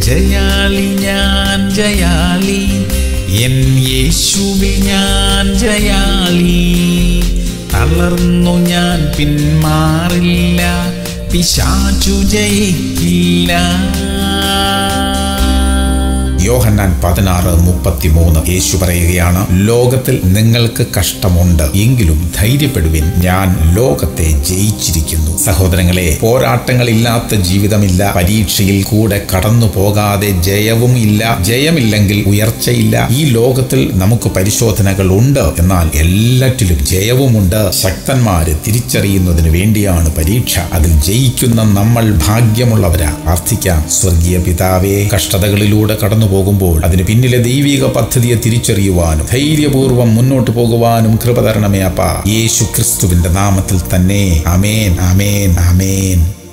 ജയാളി ഞാൻ ജയാളി എൻ യേശുവിൽ ഞാൻ ജയാളി തളർന്നു ഞാൻ പിന്മാറില്ല പിശാചു ജയിക്കില്ല യോഹന്നാൻ പതിനാറ് മുപ്പത്തിമൂന്ന് യേശു പറയുകയാണ് ലോകത്തിൽ നിങ്ങൾക്ക് കഷ്ടമുണ്ട് എങ്കിലും ധൈര്യപ്പെടുവിൻ ഞാൻ ലോകത്തെ ജയിച്ചിരിക്കുന്നു സഹോദരങ്ങളെ പോരാട്ടങ്ങളില്ലാത്ത ജീവിതമില്ല പരീക്ഷയിൽ കൂടെ കടന്നു പോകാതെ ജയവും ഇല്ല ജയമില്ലെങ്കിൽ ഉയർച്ചയില്ല ഈ ലോകത്തിൽ നമുക്ക് പരിശോധനകൾ ഉണ്ട് എന്നാൽ എല്ലാറ്റിലും ജയവുമുണ്ട് ശക്തന്മാര് തിരിച്ചറിയുന്നതിന് വേണ്ടിയാണ് പരീക്ഷ അതിൽ ജയിക്കുന്ന നമ്മൾ ഭാഗ്യമുള്ളവരാ പ്രാർത്ഥിക്കാം സ്വർഗീയ പിതാവേ കഷ്ടതകളിലൂടെ കടന്നു പോകുമ്പോൾ അതിന് പിന്നിലെ ദൈവിക പദ്ധതിയെ തിരിച്ചറിയുവാനും ധൈര്യപൂർവ്വം മുന്നോട്ട് പോകുവാനും കൃപ തരണമേ അപ്പ യേശു ക്രിസ്തുവിന്റെ നാമത്തിൽ തന്നെ അമേൻ അമേൻ അമേൻ